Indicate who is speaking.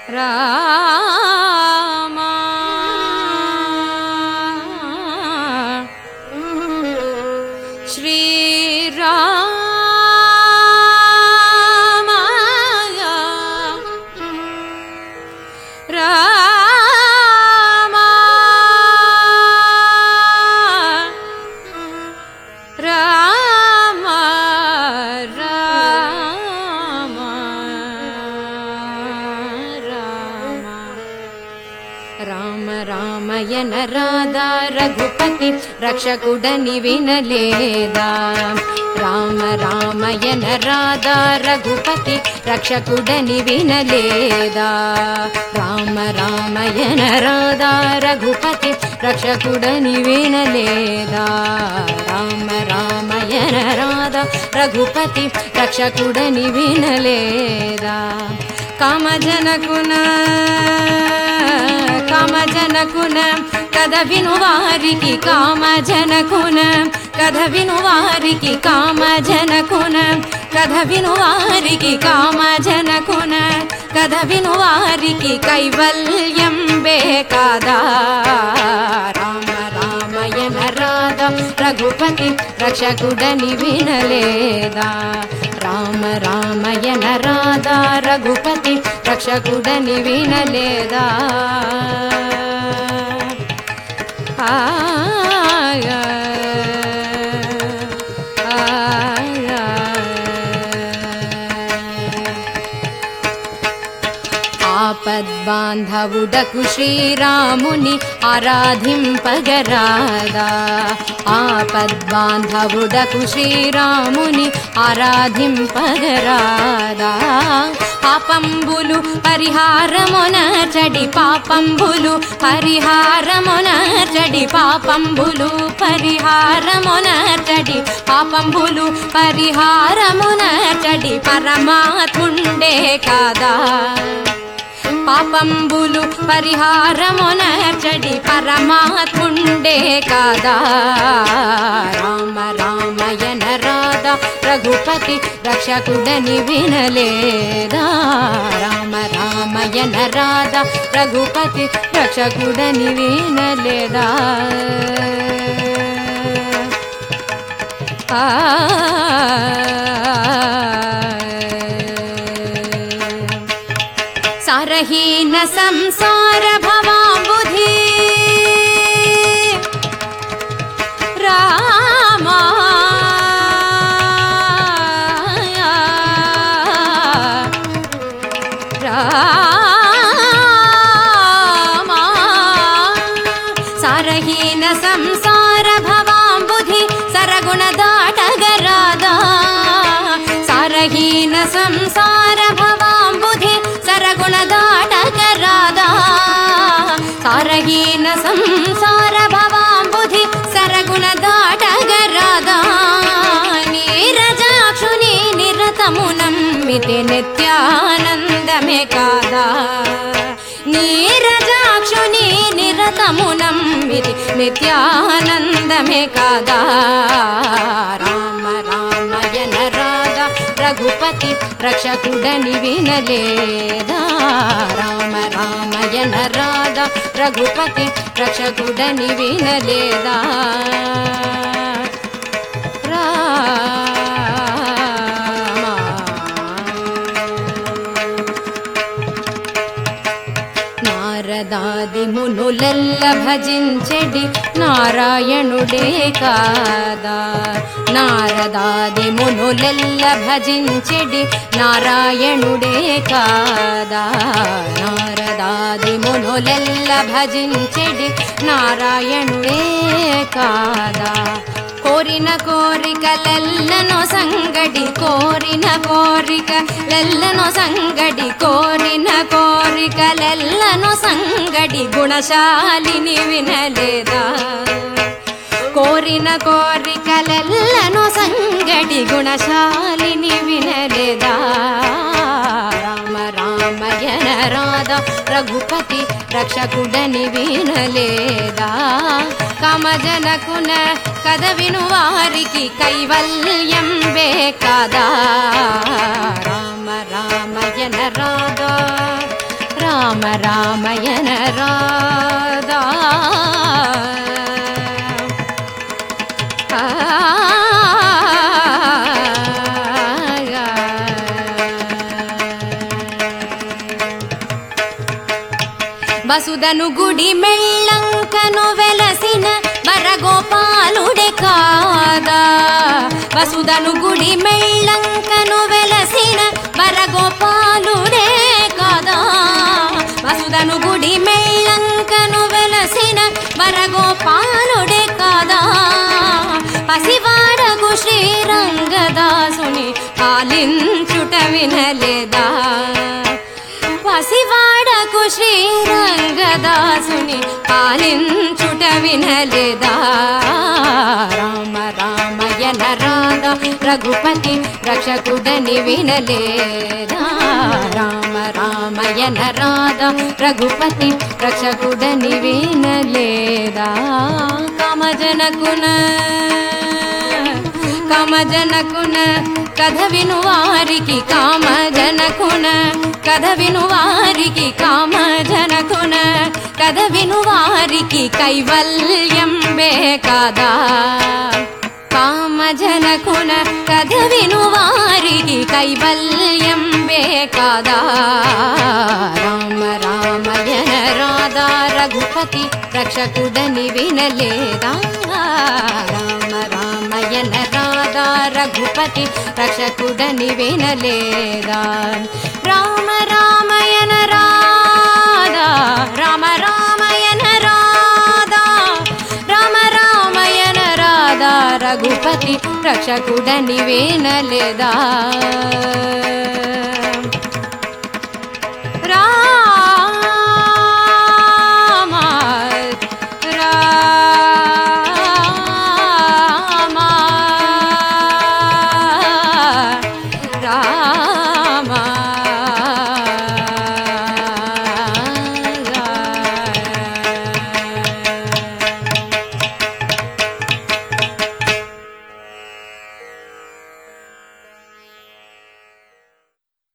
Speaker 1: రామ శ్రీరామ రామ రామ రామ రామ రామ రామయన రాధా రఘుపతి రక్షకుడని వినలేదా రామ రామయన రాధా రఘుపతి రక్షకుడని వినలేదా రామ రామయన రాధా రఘుపతి రక్షకుడని వినలేదా రామ రామయన రాధా రఘుపతి రక్షకుడని వినలేదా కామజనకున కామజనకున కథ విను వారికి కామజనకున కథ విను వారికి కామజనకున కథ విను వారికి కామజనకున కథ విను వారికి కైవల్యం బేకాదా రామ రామయన రాధ రఘుపతి రక్షకుడని వినలేదా రామ రామయన రాధా రఘుపతి రక్షకుడని వినలేదా ఆయా, ఆయా. ఆపద్బాంధవుడకు శ్రీరాముని ఆరాధింపగరాదా ఆపద్బాంధవుడకు శ్రీరాముని ఆరాధింపగరాదా పాపంబులు పరిహారమున చడి పాపంబులు పరిహారమున చడి పాపంబులు పరిహారమున చడి పాపంబులు పరిహారమున చడి పరమాత్ముండే కాదా పాపంబులు పరిహారమునర్చడి పరమాత్ముండే కాదా రామ రామయన రాధ రఘుపతి రక్షకుడని వినలేదా రామ రామయన రాధ రఘుపతి రక్షకుడని వినలేదా ఆ సారహీన సంసార భవాంబుధి రామా రామా సారహీన సంసార భవాంబుధి సరగుణ దాటగరాదా సారహీన సంసార భవాంబుధి సరగుణ దాటగరాదా సారహీన సంసార భవాంబుధి సరగుణ దాటగరాదా నీరజాక్షుని నిరతమునమ్మితి నిత్యానందమే కాదా నీరజాక్షుని నిరతమునమ్మితి నిత్యానందమే కాదా రామ రామయన రాధ రఘుపతి రక్షకుడని వినలేదా రామ రామయన రాధ రఘుపతి రక్షకుడని వినలేదా రామ నారదాది మునులెల్ల భజించెడి నారాయణుడే కాదా నారదాది మునులెల్ల భజించెడి నారాయణుడే కాదా నారదాది మునులెల్ల భజించెడి నారాయణుడే కాదా కోరిన కోరికలెల్లనో సంగడి కోరిన కోరికలెల్లనో సంగడి కోరిన కోరికలెల్లనో సంగడి గుణశాలిని వినలేదా కోరిన కోరికలెల్లనో సంగడి గుణశాలిని వినలేదా రామ రామయన రాధ రఘుపతి రక్షకుడని వినలేదా కమజనకున కథ విను వారికి కైవల్యం బేకాదా రామ రామయన రాధ రామ రామయన రాధా వసుదను గుడి మెళ్ళంకను వెలసిన వరగోపాలుడే కాదా వసుదను గుడి మెళ్ళంకను వెలసిన వరగోపాలుడే కాదా వసుదను గుడి మెళ్ళంకను వెలసిన వరగోపాలుడే కాదా పసివాడగు శ్రీరంగదాసుని పాలించుట వినలేదా పసివాడకు శ్రీరంగదాసుని పాలించుట వినలేదా రామ రామయన రాధ రఘుపతి రక్షకుడని వినలేదా రామ రామయన రాధ రఘుపతి రక్షకుడని వినలేదా కామజనకున కామజనకున కథ విను వారికి కామజనకున కథ విను వారికి కామజనకున కథ విను వారికి కైవల్యం కాదా కామజనకున కథ విను వారికి కైవల్యం కాదా రామ రామయన రాధా రఘుపతి రక్షకుడని వినలేదా రామ రామయన రాధా రఘుపతి రక్షకుడని వినలేదా రామ రామయన రాధా రామ రామయన రాధా రామ రామయన రాధా రఘుపతి రక్షకుడని వినలేదా